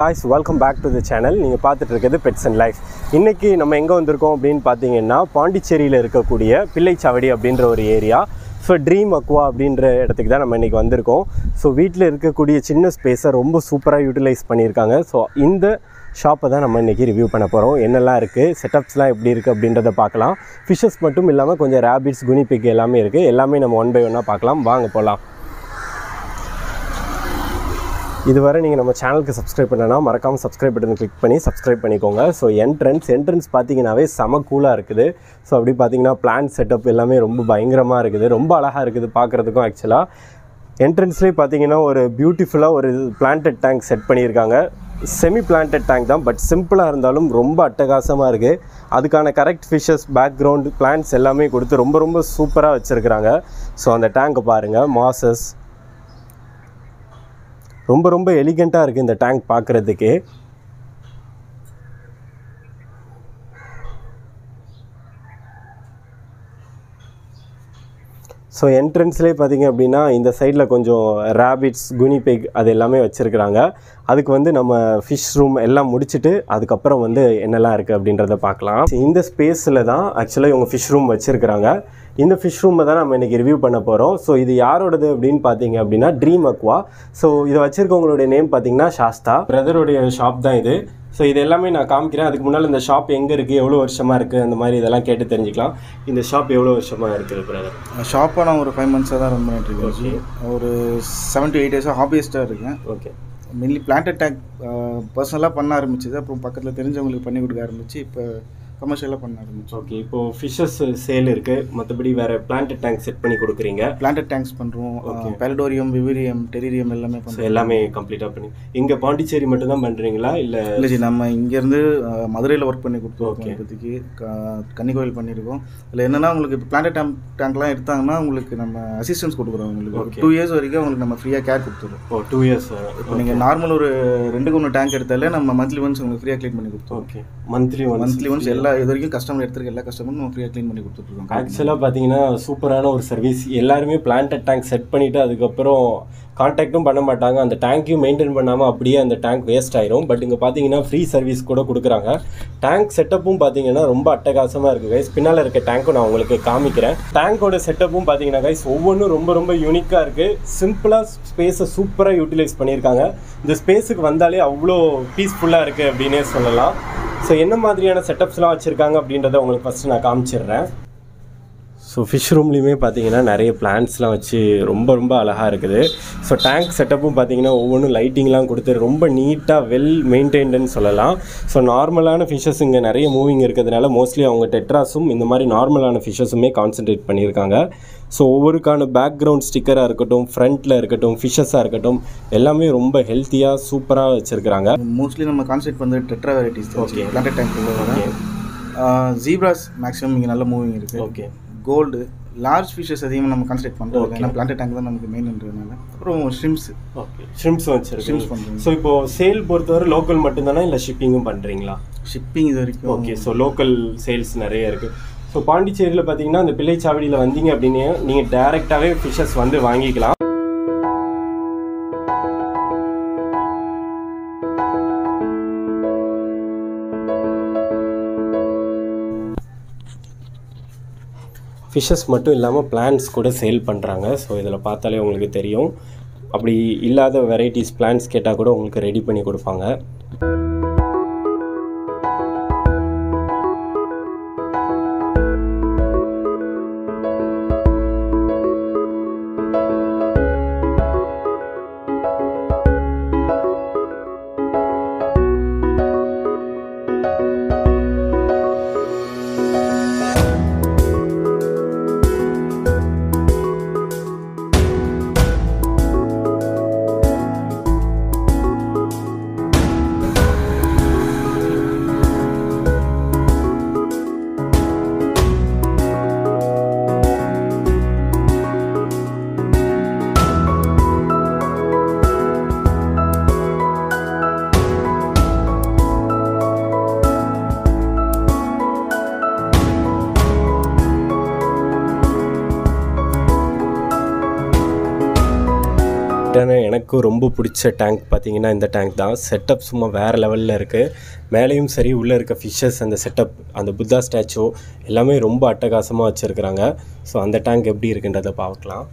ஹாய்ஸ் welcome back to the channel நீங்கள் பார்த்துட்டு இருக்கிறது பெட்ஸ் அண்ட் லைஃப் இன்றைக்கி நம்ம எங்கே வந்திருக்கோம் அப்படின்னு பார்த்தீங்கன்னா பாண்டிச்சேரியில் இருக்கக்கூடிய பிள்ளைச்சாவடி அப்படின்ற ஒரு ஏரியா ஸோ ட்ரீம் அக்வா அப்படின்ற இடத்துக்கு தான் நம்ம இன்றைக்கி வந்திருக்கோம் ஸோ வீட்டில் இருக்கக்கூடிய சின்ன ஸ்பேஸை ரொம்ப சூப்பராக யூட்டிலைஸ் பண்ணியிருக்காங்க ஸோ இந்த ஷாப்பை தான் நம்ம இன்றைக்கி ரிவ்யூ பண்ண போகிறோம் என்னெல்லாம் இருக்குது செட்டப்ஸ்லாம் எப்படி இருக்குது அப்படின்றத பார்க்கலாம் ஃபிஷஸ் மட்டும் இல்லாமல் கொஞ்சம் ரேபிட்ஸ் குனிபிக் எல்லாமே இருக்குது எல்லாமே நம்ம ஒன் பை ஒன்னாக பார்க்கலாம் வாங்க போகலாம் இதுவரை நீங்கள் நம்ம சேனலுக்கு சப்ஸ்கிரைப் பண்ணனா மறக்காமல் சப்ஸ்கிரைப் பட்டன் கிளிக் பண்ணி சப்ஸ்கிரைப் பண்ணிக்கோங்க ஸோ என்ட்ரன்ஸ் என்ட்ரன்ஸ் பார்த்தீங்கன்னாவே செம கூலாக இருக்குது ஸோ அப்படி பார்த்தீங்கன்னா பிளான் செட்டப் எல்லாமே ரொம்ப பயங்கரமாக இருக்குது ரொம்ப அழகாக இருக்குது பார்க்குறதுக்கும் ஆக்சுவலாக என்ட்ரன்ஸ்லேயே பார்த்தீங்கன்னா ஒரு பியூட்டிஃபுல்லாக ஒரு பிளான்டட் டேங்க் செட் பண்ணியிருக்காங்க செமி பிளான்டட் டேங்க் தான் பட் சிம்பிளாக இருந்தாலும் ரொம்ப அட்டகாசமாக இருக்குது அதுக்கான கரெக்ட் ஃபிஷஸ் பேக்ரவுண்ட் பிளான்ஸ் எல்லாமே கொடுத்து ரொம்ப ரொம்ப சூப்பராக வச்சுருக்குறாங்க ஸோ அந்த டேங்கை பாருங்கள் மாசஸ் ரொம்ப ரொம்ப எலிகண்ட்டாக இருக்குது இந்த டேங்க் பார்க்குறதுக்கு ஸோ என்ட்ரன்ஸ்லேயே பார்த்தீங்க அப்படின்னா இந்த சைடில் கொஞ்சம் ரேபிட்ஸ் குனிபெக் அது எல்லாமே வச்சுருக்குறாங்க அதுக்கு வந்து நம்ம ஃபிஷ் ரூம் எல்லாம் முடிச்சுட்டு அதுக்கப்புறம் வந்து என்னெல்லாம் இருக்குது அப்படின்றத பார்க்கலாம் இந்த ஸ்பேஸில் தான் ஆக்சுவலாக இவங்க ஃபிஷ் ரூம் வச்சுருக்குறாங்க இந்த ஃபிஷ் ரூமை தான் நம்ம இன்றைக்கி ரிவ்யூ பண்ண போகிறோம் ஸோ இது யாரோடது அப்படின்னு பார்த்தீங்க அப்படின்னா ட்ரீம் அக்வா ஸோ இதை வச்சுருக்கவங்களுடைய நேம் பார்த்தீங்கன்னா சாஸ்தா பிரதருடைய ஷாப் தான் இது ஸோ இது எல்லாமே நான் காமிக்கிறேன் அதுக்கு முன்னால் இந்த ஷாப் எங்கே இருக்குது எவ்வளோ வருஷமாக இருக்குது அந்த மாதிரி இதெல்லாம் கேட்டு தெரிஞ்சுக்கலாம் இந்த ஷாப் எவ்வளோ வருஷமாக இருக்குது பிரதர் ஷாப்பை நான் ஒரு ஃபைவ் மந்த்ஸாக தான் ரன் பண்ணிட்டு இருக்கேன் ஒரு செவன் டு எயிட் இயர்ஸாக ஹாபியஸ்ட்டாக இருக்கேன் ஓகே மெயின்லி பிளான்ட் அட்டாக் பர்சனலாக பண்ண ஆரம்பிச்சது அப்புறம் பக்கத்தில் தெரிஞ்சவங்களுக்கு பண்ணி கொடுக்க ஆரம்பிச்சு இப்போ கமர்ஷியலாக பண்ண ஆரம்பிச்சோம் ஓகே இப்போது ஃபிஷ்ஷஸ் சேல் இருக்குது மற்றபடி வேறு பிளான்ட் டேங்க் செட் பண்ணி கொடுக்குறீங்க பிளான்ட் டேங்க்ஸ் பண்ணுறோம் பெலடோரியம் விவிரியம் டெரிரியம் எல்லாமே ஸோ பண்ணுறோம் எல்லாமே கம்ப்ளீட்டாக பண்ணி இங்கே பாண்டிச்சேரி மட்டும் தான் பண்ணுறீங்களா இல்லை இல்லை ஜி நம்ம இங்கேருந்து மதுரையில் ஒர்க் பண்ணி கொடுத்துருக்கோம் இப்போதைக்கு கன்னிக்கோயில் பண்ணியிருக்கோம் இதில் என்னென்னா உங்களுக்கு இப்போ பிளான்ட் டேங்க் டேங்க்லாம் எடுத்தாங்கன்னா உங்களுக்கு நம்ம அசிஸ்டன்ஸ் கொடுக்குறோம் உங்களுக்கு டூ இயர்ஸ் வரைக்கும் உங்களுக்கு நம்ம ஃப்ரீயாக கேர் கொடுத்துருவோம் ஓ டூ இயர்ஸ் இப்போ நீங்கள் நார்மல் ஒரு ரெண்டுக்கு ஒன்று டேங்க் எடுத்தாலே நம்ம மந்த்லி ஒன்ஸ் உங்களுக்கு ஃப்ரீயாக க்ளீன் பண்ணி கொடுத்துருவோம் okay monthly one monthly once எல்லா இது வரைக்கும் கஸ்டமர் எடுத்துருக்க எல்லா கஸ்டமரும் நம்ம ஃப்ரீயாக க்ளீன் பண்ணி கொடுத்துட்ருக்கோம் ஆக்சுவலாக பார்த்தீங்கன்னா சூப்பரான ஒரு சர்வீஸ் எல்லாருமே பிளான்ட் டேங்க் செட் பண்ணிவிட்டு அதுக்கப்புறம் கான்டாக்டும் பண்ண மாட்டாங்க அந்த டேங்க்கையும் மெயின்டைன் பண்ணாமல் அப்படியே அந்த டேங்க் வேஸ்ட் ஆயிரும் பட் இங்கே பார்த்தீங்கன்னா ஃப்ரீ சர்வீஸ் கூட கொடுக்குறாங்க டேங்க் செட்டப்பும் பார்த்தீங்கன்னா ரொம்ப அட்டகாசமாக இருக்குது கைஸ் பின்னால் இருக்க டேங்க்கும் நான் உங்களுக்கு காமிக்கிறேன் டேங்கோட செட்டப்பும் பார்த்தீங்கன்னா கைஸ் ஒவ்வொன்றும் ரொம்ப ரொம்ப யூனிக்காக இருக்குது சிம்பிளாக ஸ்பேஸை சூப்பராக யூட்டிலைஸ் பண்ணியிருக்காங்க இந்த ஸ்பேஸுக்கு வந்தாலே அவ்வளோ பீஸ்ஃபுல்லாக இருக்குது அப்படின்னே சொல்லலாம் ஸோ என்ன மாதிரியான செட்டப்ஸ்லாம் வச்சுருக்காங்க அப்படின்றத உங்களுக்கு ஃபஸ்ட்டு நான் காமிச்சிடுறேன் ஸோ ஃபிஷ் ரூம்லேயுமே பார்த்தீங்கன்னா நிறைய பிளான்ட்ஸ்லாம் வச்சு ரொம்ப ரொம்ப அழகாக இருக்குது ஸோ டேங்க் செட்டப்பும் பார்த்தீங்கன்னா ஒவ்வொன்றும் லைட்டிங்லாம் கொடுத்து ரொம்ப நீட்டாக வெல் மெயின்டைன்டுன்னு சொல்லலாம் ஸோ நார்மலான ஃபிஷ்ஷஸ் இங்கே நிறைய மூவிங் இருக்கிறதுனால மோஸ்ட்லி அவங்க டெட்ராஸும் இந்த மாதிரி நார்மலான ஃபிஷ்ஷஸுமே கான்சென்ட்ரேட் பண்ணியிருக்காங்க ஸோ ஒவ்வொருக்கான பேக்ரவுண்ட் ஸ்டிக்கராக இருக்கட்டும் ஃப்ரண்ட்டில் இருக்கட்டும் ஃபிஷ்ஷஸாக இருக்கட்டும் எல்லாமே ரொம்ப ஹெல்த்தியாக சூப்பராக வச்சுருக்குறாங்க மோஸ்ட்லி நம்ம கான்செப்ட் வந்து tetra varieties okay plant tank zebras maximum இங்கே நல்ல மூவிங் இருக்குது ஓகே கோல்டு லார்ஜ் ஃபிஷஸ் அதிகமாக நம்ம கான்சென்ட்ரேட் பண்ணுறோம் ஏன்னா பிளான்ட் டேங்க் தான் நமக்கு மெயின்ன்றதுனால அப்புறம் ஷ்ரிம்ஸ் ஓகே ஷ்ரிம்ஸும் வச்சுருக்கேன் ஷ்ரிம்ஸ் பண்ணுறோம் ஸோ இப்போது சேல் பொறுத்தவரை லோக்கல் மட்டும்தானா இல்லை ஷிப்பிங்கும் பண்ணுறீங்களா ஷிப்பிங் இது வரைக்கும் ஓகே ஸோ லோக்கல் சேல்ஸ் நிறைய இருக்குது ஸோ பாண்டிச்சேரியில் பார்த்தீங்கன்னா அந்த பிள்ளைச்சாவடியில் வந்தீங்க அப்படின்னு நீங்கள் டேரெக்டாகவே ஃபிஷ்ஷஸ் வந்து வாங்கிக்கலாம் ஃபிஷ்ஷஸ் மட்டும் இல்லாமல் பிளான்ஸ் கூட சேல் பண்ணுறாங்க ஸோ இதில் பார்த்தாலே உங்களுக்கு தெரியும் அப்படி இல்லாத வெரைட்டிஸ் பிளான்ஸ் கேட்டால் கூட உங்களுக்கு ரெடி பண்ணி கொடுப்பாங்க பேசிக்கான எனக்கும் ரொம்ப பிடிச்ச டேங்க் பார்த்தீங்கன்னா இந்த டேங்க் தான் செட்டப் சும்மா வேறு லெவலில் இருக்குது மேலேயும் சரி உள்ளே இருக்க ஃபிஷ்ஷஸ் அந்த செட்டப் அந்த புத்தா ஸ்டாச்சு எல்லாமே ரொம்ப அட்டகாசமாக வச்சுருக்குறாங்க ஸோ அந்த டேங்க் எப்படி இருக்குன்றதை பார்க்கலாம்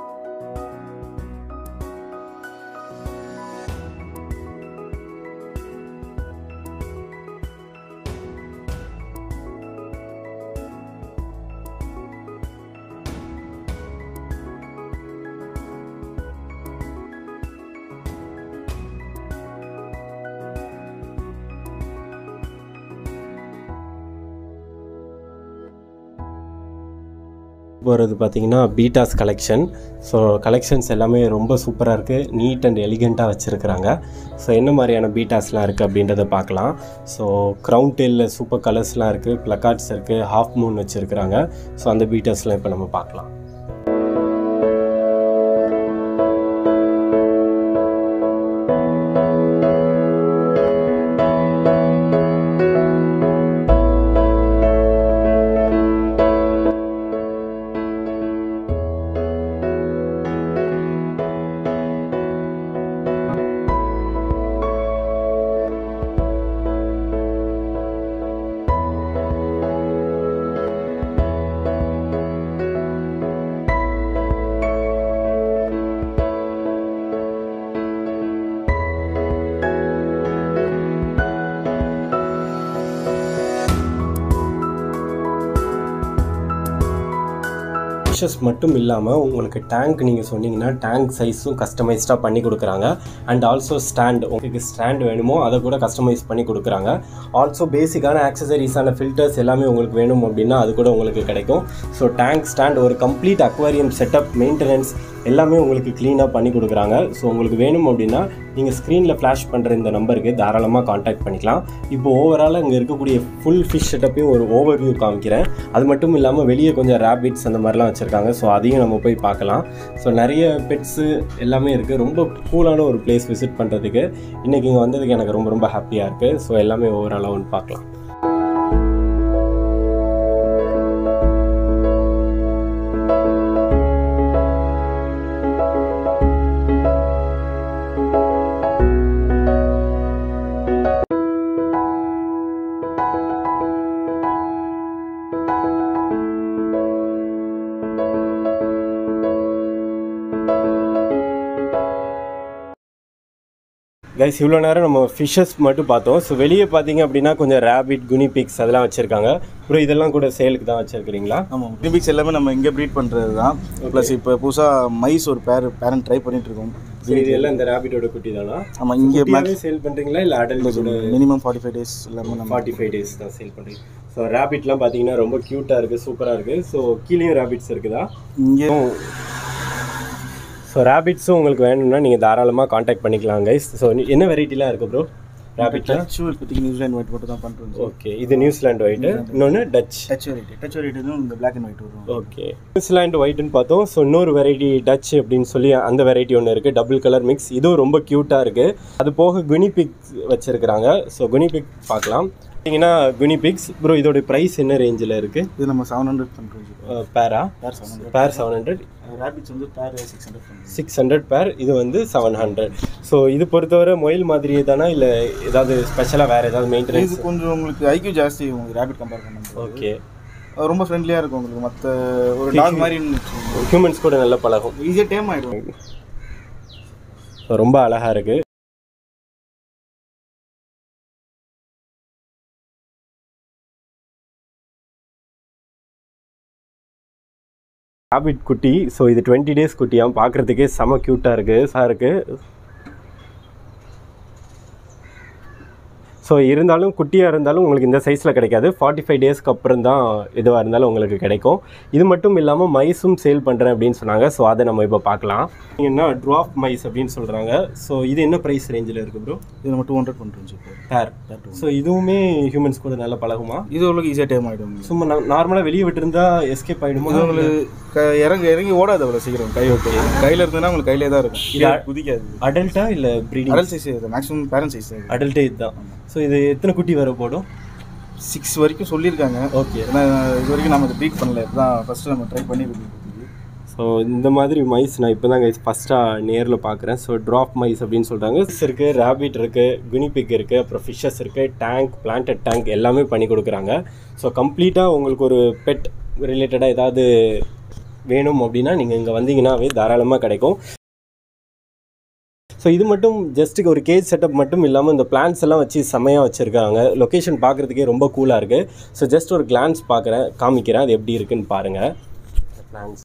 போகிறது பார்த்தீங்கன்னா பீட்டாஸ் கலெக்ஷன் ஸோ கலெக்ஷன்ஸ் எல்லாமே ரொம்ப சூப்பராக இருக்குது நீட் அண்ட் எலிகண்ட்டாக வச்சுருக்குறாங்க ஸோ என்ன மாதிரியான பீட்டாஸ்லாம் இருக்குது அப்படின்றத பார்க்கலாம் ஸோ க்ரௌன் டெயிலில் சூப்பர் கலர்ஸ்லாம் இருக்குது ப்ளக்கார்ட்ஸ் இருக்குது ஹாஃப் மூன் வச்சுருக்குறாங்க ஸோ அந்த பீட்டாஸ்லாம் இப்போ நம்ம பார்க்கலாம் ஃபிஷஸ் மட்டும் இல்லாமல் உங்களுக்கு டேங்க் நீங்கள் சொன்னீங்கன்னா டேங்க் சைஸும் கஸ்டமைஸ்டாக பண்ணி கொடுக்குறாங்க அண்ட் ஆல்சோ ஸ்டாண்ட் உங்களுக்கு ஸ்டாண்ட் வேணுமோ அதை கூட கஸ்டமைஸ் பண்ணி கொடுக்குறாங்க ஆல்சோ பேசிக்கான ஆக்சசரிஸான ஃபில்டர்ஸ் எல்லாமே உங்களுக்கு வேணும் அப்படின்னா அது கூட உங்களுக்கு கிடைக்கும் ஸோ டேங்க் ஸ்டாண்ட் ஒரு கம்ப்ளீட் அக்வாரியம் செட்டப் மெயின்டெனன்ஸ் எல்லாமே உங்களுக்கு க்ளீனாக பண்ணி கொடுக்குறாங்க ஸோ உங்களுக்கு வேணும் அப்படின்னா நீங்கள் ஸ்க்ரீனில் ஃப்ளாஷ் பண்ணுற இந்த நம்பருக்கு தாராளமாக காண்டாக்ட் பண்ணிக்கலாம் இப்போ ஓவராலாக இங்கே இருக்கக்கூடிய ஃபுல் ஃபிஷ் செட்டப்பையும் ஒரு ஓவர் வியூ காமிக்கிறேன் அது மட்டும் இல்லாமல் வெளியே கொஞ்சம் ரேபிட்ஸ் அந்த மாதிரிலாம் வச்சுருக்காங்க ஸோ அதையும் நம்ம போய் பார்க்கலாம் ஸோ நிறைய பெட்ஸு எல்லாமே இருக்குது ரொம்ப கூலான ஒரு பிளேஸ் விசிட் பண்ணுறதுக்கு இன்றைக்கி இங்கே வந்ததுக்கு எனக்கு ரொம்ப ரொம்ப ஹாப்பியாக இருக்குது ஸோ எல்லாமே ஓவராலாக ஒன்று பார்க்கலாம் கைஸ் இவ்வளோ நேரம் நம்ம ஃபிஷ்ஷஸ் மட்டும் பார்த்தோம் ஸோ வெளியே பார்த்தீங்க அப்படின்னா கொஞ்சம் ரேபிட் குனி பிக்ஸ் அதெல்லாம் வச்சுருக்காங்க அப்புறம் இதெல்லாம் கூட சேலுக்கு தான் வச்சுருக்கிறீங்களா ஆமாம் கிளிபிக்ஸ் எல்லாமே நம்ம இங்கே ப்ரீட் பண்ணுறது தான் ப்ளஸ் இப்போ புதுசாக மைஸ் ஒரு பேர் பேரண்ட் ட்ரை பண்ணிட்டு இருக்கோம் ஸோ இது எல்லாம் இந்த ரேபிட்டோட குட்டி தானா ஆமாம் இங்கே குட்டியாவே சேல் பண்ணுறீங்களா இல்லை அடல்ட் கூட மினிமம் ஃபார்ட்டி ஃபைவ் டேஸ் எல்லாமே நம்ம ஃபார்ட்டி ஃபைவ் டேஸ் தான் சேல் பண்ணுறீங்க ஸோ ரேபிட்லாம் பார்த்தீங்கன்னா ரொம்ப க்யூட்டாக இருக்குது சூப்பராக இருக்குது ஸோ கீழேயும் ரேபிட்ஸ் இருக்குதா இங்கே ஸோ ரேபிட்ஸும் உங்களுக்கு வேணும்னா நீங்கள் தாராளமாக காண்டாக்ட் பண்ணிக்கலாம் கைஸ் ஸோ என்ன வெரைட்டிலாம் இருக்குது ப்ரோ ரேபிட்லாம் டச் இப்போதைக்கு நியூசிலாண்ட் ஒயிட் மட்டும் தான் பண்ணுறோம் ஓகே இது நியூசிலாண்ட் ஒயிட்டு இன்னொன்று டச் டச் வெரைட்டி டச் வெரைட்டிலும் இந்த பிளாக் அண்ட் ஒயிட் வரும் ஓகே நியூசிலாண்ட் ஒயிட்னு பார்த்தோம் ஸோ இன்னொரு வெரைட்டி டச் அப்படின்னு சொல்லி அந்த வெரைட்டி ஒன்று இருக்குது டபுள் கலர் மிக்ஸ் இதுவும் ரொம்ப க்யூட்டாக இருக்குது அது போக குனி பிக் வச்சுருக்குறாங்க ஸோ குனி பிக் பார்க்கலாம் பார்த்தீங்கன்னா குனி பிக்ஸ் ப்ரோ இதோட ப்ரைஸ் என்ன ரேஞ்சில் இருக்குது இது நம்ம செவன் ஹண்ட்ரட் பண்ணுறோம் பேரா pair seven hundred pair seven hundred rabbits வந்து பேர் சிக்ஸ் ஹண்ட்ரட் பண்ணுறோம் சிக்ஸ் ஹண்ட்ரட் பேர் இது வந்து செவன் ஹண்ட்ரட் ஸோ இது பொறுத்தவரை மொயில் மாதிரியே தானா இல்லை ஏதாவது ஸ்பெஷலாக வேறு ஏதாவது மெயின்டெனன்ஸ் இது கொஞ்சம் உங்களுக்கு ஐக்யூ ஜாஸ்தி உங்களுக்கு ரேபிட் கம்பேர் பண்ணும்போது ஓகே அது ரொம்ப ஃப்ரெண்ட்லியாக இருக்கும் உங்களுக்கு மற்ற ஒரு டாக் மாதிரி ஹியூமன்ஸ் கூட நல்லா பழகும் ஈஸியாக டேம் ஆகிடும் ஸோ ரொம்ப அழகாக இருக்குது ராபிட் குட்டி ஸோ இது டுவெண்ட்டி டேஸ் குட்டியாக பார்க்குறதுக்கே செம க்யூட்டாக இருக்குது சார் இருக்குது ஸோ இருந்தாலும் குட்டியாக இருந்தாலும் உங்களுக்கு இந்த சைஸில் கிடைக்காது ஃபார்ட்டி ஃபைவ் டேஸ்க்கு அப்புறம் தான் எதுவாக இருந்தாலும் உங்களுக்கு கிடைக்கும் இது மட்டும் இல்லாமல் மைஸும் சேல் பண்ணுறேன் அப்படின்னு சொன்னாங்க ஸோ அதை நம்ம இப்போ பார்க்கலாம் என்ன ட்ராப் மைஸ் அப்படின்னு சொல்கிறாங்க ஸோ இது என்ன ப்ரைஸ் ரேஞ்சில் இருக்குது ப்ரோ இது நம்ம டூ ஹண்ட்ரட் பண்ணுறோம் இப்போ பேர் Pair two. ஸோ இதுவுமே ஹியூமன்ஸ் கூட நல்லா பழகுமா இது உங்களுக்கு ஈஸியாக டைம் ஆகிடும் சும்மா நார்மலாக வெளியே விட்டுருந்தா எஸ்கேப் ஆகிடுமா இது உங்களுக்கு க இறங்கி இறங்கி ஓடாது அவ்வளோ சீக்கிரம் கை விட்டு கையில் இருந்ததுன்னா உங்களுக்கு கையிலே தான் இருக்கும் இது குதிக்காது அடல்ட்டா இல்லை breeding adult size maximum parent size அடல்ட்டே இதுதான் ஸோ இது எத்தனை குட்டி வர போடும் சிக்ஸ் வரைக்கும் சொல்லியிருக்காங்க ஓகே ஏன்னா இது வரைக்கும் நம்ம ப்ரீட் பண்ணல இதுதான் ஃபஸ்ட்டு நம்ம ட்ரை பண்ணி ஸோ இந்த மாதிரி மைஸ் நான் இப்போ தான் கைஸ் ஃபஸ்ட்டாக நேரில் பார்க்குறேன் ஸோ ட்ராப் மைஸ் அப்படின்னு சொல்கிறாங்க இருக்குது ரேபிட் இருக்குது குனிபிக் இருக்குது அப்புறம் ஃபிஷ்ஷஸ் இருக்குது டேங்க் பிளான்டட் டேங்க் எல்லாமே பண்ணி கொடுக்குறாங்க ஸோ கம்ப்ளீட்டாக உங்களுக்கு ஒரு பெட் ரிலேட்டடாக ஏதாவது வேணும் அப்படின்னா நீங்கள் இங்கே வந்தீங்கன்னாவே தாராளமாக கிடைக்கும் ஸோ இது மட்டும் ஜஸ்ட் ஒரு கேஜ் செட்டப் மட்டும் இல்லாமல் இந்த பிளான்ஸ் எல்லாம் வச்சு செமையாக வச்சுருக்காங்க லொக்கேஷன் பார்க்குறதுக்கே ரொம்ப கூலாக இருக்குது ஸோ ஜஸ்ட் ஒரு கிளான்ஸ் பார்க்குறேன் காமிக்கிறேன் அது எப்படி இருக்குன்னு பாருங்கள் பிளான்ஸ்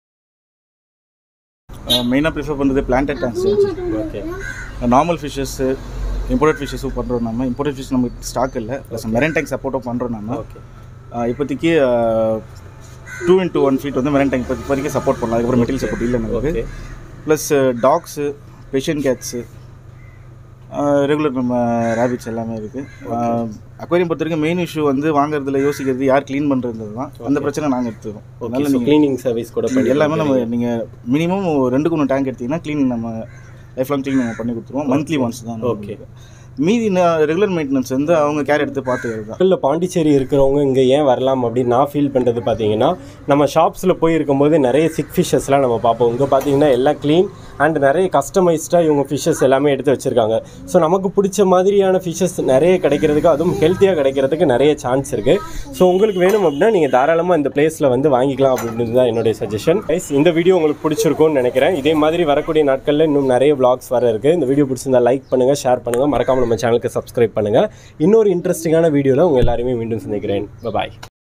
மெயினாக ப்ரிஃபர் பண்ணுறது planted tanks okay normal fishes imported ஃபிஷ்ஷஸும் பண்ணுறோம் நம்ம இம்போர்ட்டட் ஃபிஷ் நமக்கு ஸ்டாக் இல்லை ப்ளஸ் மெரன் டேங்க் சப்போர்ட்டும் பண்ணுறோம் நம்ம ஓகே ஆஹ் இப்போதைக்கு டூ இன்ட்டு ஒன் ஃபீட் வந்து மெரன் டேங்க் இப்போதைக்கு சப்போர்ட் பண்ணலாம் அதுக்கப்புறம் மெட்டீரியல் சப்போர்ட் இல்லை நமக்கு okay plus dogs Persian cats regular நம்ம ரேபிட்ஸ் எல்லாமே இருக்குது அக்வேரியம் பொறுத்த வரைக்கும் மெயின் இஷ்யூ வந்து வாங்குறதுல யோசிக்கிறது யார் க்ளீன் பண்ணுறது தான் அந்த பிரச்சனை நாங்கள் எடுத்துக்கிறோம் அதனால நீங்கள் க்ளீனிங் சர்வீஸ் கூட பண்ணி எல்லாமே நம்ம நீங்கள் மினிமம் ரெண்டுக்கு ஒன்று டேங்க் எடுத்தீங்கன்னா க்ளீன் நம்ம லைஃப் லாங் க்ளீன் நம்ம பண்ணி கொடுத்துருவோம் மந்த்லி ஒன்ஸ் தான் Okay. மீதி ரெகுலர் மெயின்டெனன்ஸ் வந்து அவங்க கேர் எடுத்து பார்த்துக்கிறது தான் இல்லை பாண்டிச்சேரி இருக்கிறவங்க இங்கே ஏன் வரலாம் அப்படின்னு நான் ஃபீல் பண்ணுறது பார்த்தீங்கன்னா நம்ம ஷாப்ஸில் போய் இருக்கும்போது நிறைய சிக் ஃபிஷ்ஷஸ்லாம் நம்ம பார்ப்போம் இங்கே பார்த்தீங்கன்னா எல்லாம் க்ளீன் அண்ட் நிறைய கஸ்டமைஸ்டாக இவங்க ஃபிஷ்ஷஸ் எல்லாமே எடுத்து வச்சுருக்காங்க ஸோ நமக்கு பிடிச்ச மாதிரியான ஃபிஷ்ஷஸ் நிறைய கிடைக்கிறதுக்கு அதுவும் ஹெல்த்தியாக கிடைக்கிறதுக்கு நிறைய சான்ஸ் இருக்குது ஸோ உங்களுக்கு வேணும் அப்படின்னா நீங்கள் தாராளமாக இந்த பிளேஸில் வந்து வாங்கிக்கலாம் அப்படின்றது தான் என்னுடைய சஜஷன் கைஸ் இந்த வீடியோ உங்களுக்கு பிடிச்சிருக்கும்னு நினைக்கிறேன் இதே மாதிரி வரக்கூடிய நாட்களில் இன்னும் நிறைய vlogs வர இருக்குது இந்த வீடியோ பிடிச்சிருந்தா லைக் பண்ணுங்கள் ஷேர் பண்ணுங்கள் மறக்காமல் நம்ம சேனலுக்கு சப்ஸ்கிரைப் பண்ணுங்கள் இன்னொரு இன்ட்ரெஸ்டிங்கான வீடியோவில் உங்கள் எல்லாருமே மீண்டும் சந்திக்கிறேன் பாய்